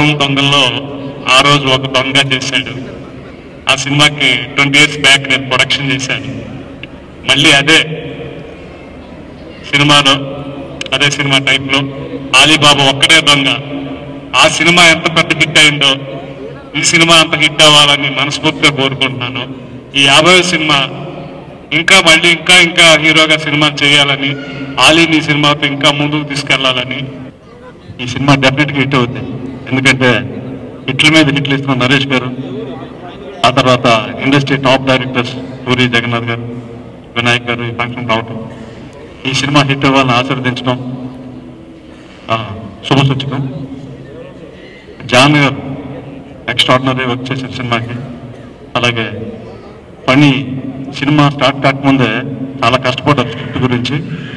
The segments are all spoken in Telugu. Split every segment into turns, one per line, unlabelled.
రావణ్ దొంగల్లో ఆ రోజు ఒక దొంగ చేశాడు ఆ సినిమాకి ట్వంటీ ఇయర్స్ బ్యాక్ నేను ప్రొడక్షన్ చేశాను మళ్ళీ అదే సినిమాలో అదే సినిమా టైప్లో ఆలీబాబా ఒక్కడే దొంగ ఆ సినిమా ఎంత పెద్ద హిట్ అయిందో ఈ సినిమా అంత హిట్ అవ్వాలని మనస్ఫూర్తిగా కోరుకుంటున్నాను ఈ యాభై సినిమా ఇంకా మళ్ళీ ఇంకా ఇంకా హీరోగా సినిమా చేయాలని ఆలీని ఈ సినిమాతో ఇంకా ముందుకు తీసుకెళ్లాలని ఈ సినిమా డెఫినెట్గా హిట్ అవుతుంది ఎందుకంటే హిట్ల మీద హిట్లు ఇస్తున్న నరేష్ గారు ఆ తర్వాత industry top directors Puri Jagannadh గారు వినాయక్ గారు ఈ ఫంక్షన్ రావటం ఈ సినిమా హిట్ అవ్వాలని ఆశీర్వదించడం ఆ, శుభసూచకం జాన్ గారు ఎక్స్ట్రాడినరీ వర్క్ చేసిన సినిమాకి అలాగే పని సినిమా స్టార్ట్ కాకముందే చాలా కష్టపడ్డారు స్క్రిప్ట్ గురించి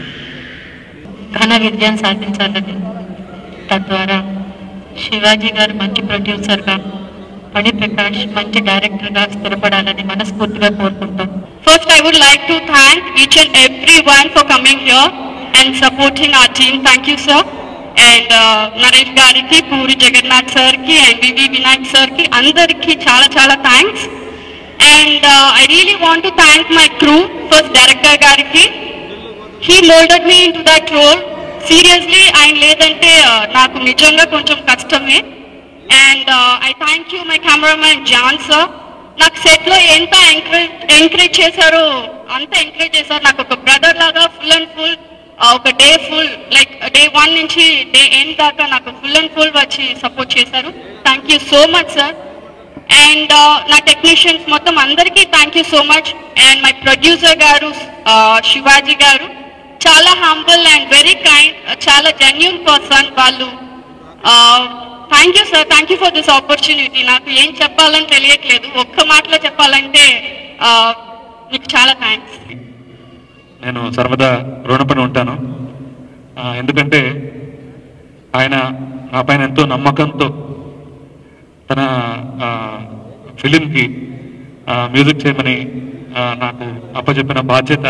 ఘన విజయం సాధించాలని తద్వారా శివాజీ గారు మంచి ప్రొడ్యూసర్గా పణి ప్రకాష్ మంచి డైరెక్టర్గా స్థిరపడాలని మనస్ఫూర్తిగా కోరుకుంటాం
First, I would like to thank each and everyone for coming here and supporting our team. Thank you, sir. And uh, Naresh Gariki, Puri Jagannath sir ki, and VV Vinayak sir ki, అందరికి చాలా చాలా thanks and I really want to thank my crew first director గారికి he moulded me into that role seriously ఆయన లేదంటే uh, నాకు నిజంగా కొంచెం కష్టమే and I thank you my cameraman John sir నాకు సెట్ లో ఎంత ఎంకరేజ్ ఎంకరేజ్ చేశారో అంత ఎంకరేజ్ చేశారు నాకు ఒక బ్రదర్ లాగా ఫుల్ అండ్ ఫుల్ ఒక day full like day one నుంచి డే ఎండ్ దాకా నాకు ఫుల్ అండ్ ఫుల్ వచ్చి సపోర్ట్ చేశారు thank you so much sir and నా టెక్నీషియన్స్ మొత్తం అందరికీ thank you so much and my producer గారు uh, శివాజీ గారు చాలా హంబుల్ అండ్ వెరీ కైండ్ చాలా జెన్యున్ పర్సన్ వాళ్ళు thank you sir thank you for this opportunity నాకు ఏం చెప్పాలని తెలియట్లేదు ఒక్క మాటలో చెప్పాలంటే uh, మీకు చాలా థ్యాంక్స్
నేను సర్వదా రుణపడి ఉంటాను ఆ, ఎందుకంటే ఆయన నా పైన ఎంతో నమ్మకంతో తన ఆ, ఫిలింకి ఆ, మ్యూజిక్ చేయమని ఆ, నాకు అప్పచెప్పిన బాధ్యత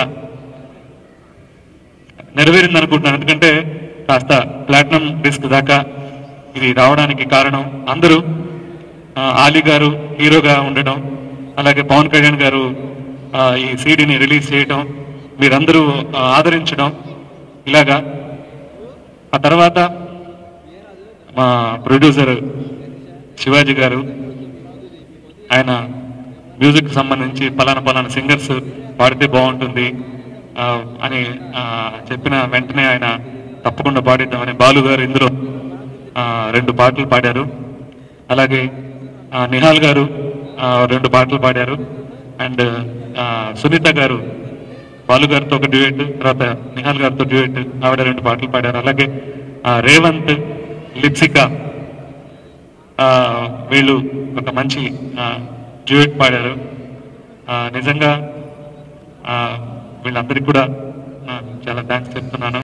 నెరవేరింది అనుకుంటున్నాను ఎందుకంటే కాస్త ప్లాటినం డిస్క్ దాకా ఇది రావడానికి కారణం అందరూ ఆ, ఆలీ గారు హీరోగా ఉండడం అలాగే పవన్ కళ్యాణ్ గారు ఆ, ఈ సీడీని రిలీజ్ చేయడం మీరందరూ ఆ, ఆదరించడం ఇలాగా ఆ తర్వాత మా ప్రొడ్యూసర్ శివాజీ గారు ఆయన మ్యూజిక్ సంబంధించి పలానా పలానా సింగర్స్ పాడితే బాగుంటుంది ఆ, అని ఆ, చెప్పిన వెంటనే ఆయన తప్పకుండా పాడిద్దామని బాలు గారు ఇందులో ఆ, రెండు పాటలు పాడారు అలాగే ఆ, నిహాల్ గారు ఆ, రెండు పాటలు పాడారు అండ్ ఆ, సునీత గారు బాలు గారితో ఒక డ్యూయట్ తర్వాత నిహాల్ గారితో డ్యూయట్ ఆవిడ రెండు పాటలు పాడారు అలాగే ఆ, రేవంత్ లిప్సిక ఆ, వీళ్ళు ఒక మంచి డ్యూయట్ పాడారు ఆ, నిజంగా ఆ, వీళ్ళందరికీ కూడా ఆ, చాలా థ్యాంక్స్ చెప్తున్నాను